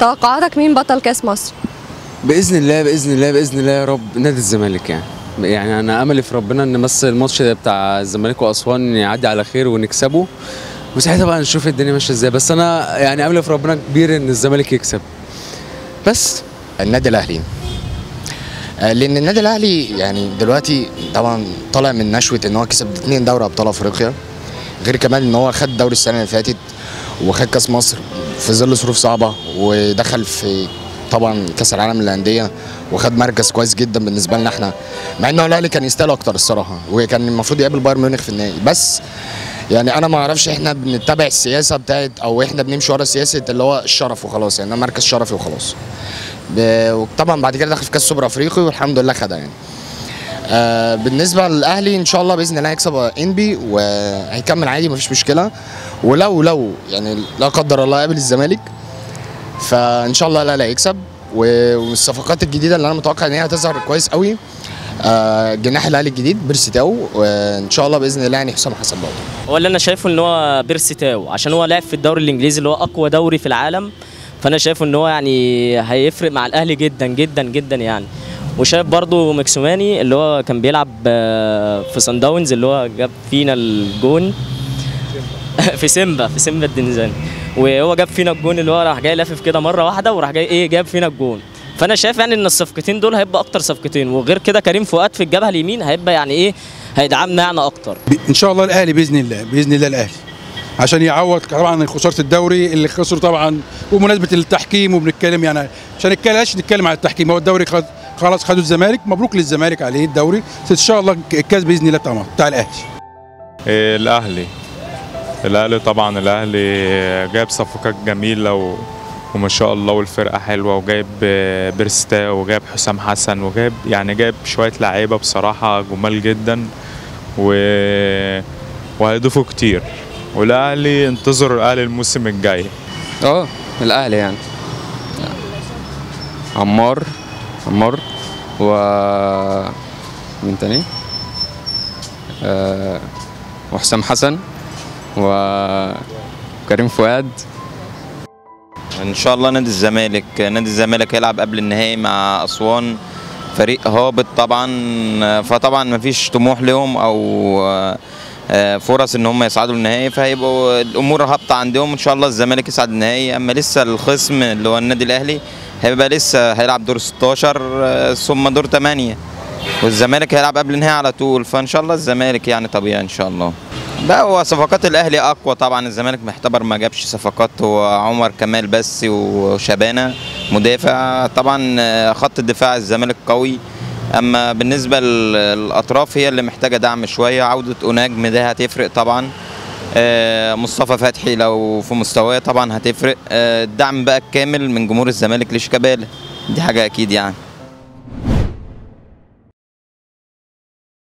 توقعاتك مين بطل كاس مصر باذن الله باذن الله باذن الله يا رب نادي الزمالك يعني يعني انا املي في ربنا ان بس الماتش ده بتاع الزمالك واسوان يعدي على خير ونكسبه وساعتها بقى نشوف الدنيا ماشيه ازاي بس انا يعني املي في ربنا كبير ان الزمالك يكسب بس النادي الاهلي آه، لان النادي الاهلي يعني دلوقتي طبعا طالع من نشوه ان هو كسب اتنين دوري ابطال افريقيا غير كمان ان هو خد دوري السنه اللي فاتت وخد كاس مصر في ظل ظروف صعبه ودخل في طبعا كاس العالم للانديه وخد مركز كويس جدا بالنسبه لنا احنا مع انه الاهلي كان يستاهل اكتر الصراحه وكان المفروض يقابل بايرن ميونخ في النهائي بس يعني انا ما اعرفش احنا بنتبع السياسه بتاعت او احنا بنمشي ورا سياسه اللي هو الشرف وخلاص يعني ده مركز شرفي وخلاص ب- وطبعا بعد كده دخل في كاس سوبر افريقي والحمد لله خدها يعني آه بالنسبه للاهلي ان شاء الله باذن الله هيكسب انبي وهيكمل عادي مفيش مشكله ولو لو يعني لا قدر الله قابل الزمالك فان شاء الله الاهلي هيكسب و- والصفقات الجديده اللي انا متوقع ان هي هتظهر كويس قوي آه جناح الاهلي الجديد بيرسيتاو وان شاء الله باذن الله يعني حسام حسن برضه هو اللي انا شايفه ان هو بيرسي تاو عشان هو لعب في الدوري الانجليزي اللي هو اقوى دوري في العالم فانا شايفه ان هو يعني هيفرق مع الاهلي جدا جدا جدا يعني وشايف برضو مكسوماني اللي هو كان بيلعب آه، في سان داونز اللي هو جاب فينا الجون في سيمبا في سيمبا الدنزاني وهو جاب فينا الجون اللي هو راح جاي لافف كده مره واحده وراح جاي ايه جاب فينا الجون فانا شايف يعني ان الصفقتين دول هيبقى اكتر صفقتين وغير كده كريم فؤاد في الجبهه اليمين هيبقى يعني ايه هيدعمنا يعني اكتر ان شاء الله الاهلي باذن الله باذن الله الاهلي عشان يعوض طبعا خساره الدوري اللي خسره طبعا ومناسبه التحكيم وبنتكلم يعني عشان نتكلمش نتكلم على التحكيم هو الدوري خد خلاص خدوا الزمالك مبروك للزمالك عليه الدوري ان شاء الله الكاس باذن الله طبعا بتاع الاهلي إيه، الاهلي الاهلي طبعا الاهلي جايب صفقات جميله و... وما شاء الله والفرقه حلوه وجايب آه، بيرستا وجايب حسام حسن وجايب يعني جايب شويه لعيبه بصراحه جمال جدا و... وهيضيفوا كتير والاهلي انتظروا الاهلي الموسم الجاي اه الاهلي يعني عمار عمار و مين تاني آه... وحسام حسن وكريم فؤاد ان شاء الله نادي الزمالك نادي الزمالك هيلعب قبل النهائي مع اسوان فريق هابط طبعا فطبعا مفيش طموح لهم او آه، فرص ان هم يصعدوا النهائي فهيبقوا الامور هابطه عندهم ان شاء الله الزمالك يصعد النهائي اما لسه الخصم اللي هو النادي الاهلي هيبقى لسه هيلعب دور 16 آه، ثم دور 8 والزمالك هيلعب قبل النهائي على طول فان شاء الله الزمالك يعني طبيعي ان شاء الله لا هو صفقات الاهلي اقوى طبعا الزمالك محتبر ما جابش صفقات هو عمر كمال بس وشبانه مدافع طبعا آه، خط الدفاع الزمالك قوي اما بالنسبه للاطراف هي اللي محتاجه دعم شويه عوده اوناجم ده هتفرق طبعا آه، مصطفى فتحي لو في مستواه طبعا هتفرق آه، الدعم بقى الكامل من جمهور الزمالك لشيكابالا دي حاجه اكيد يعني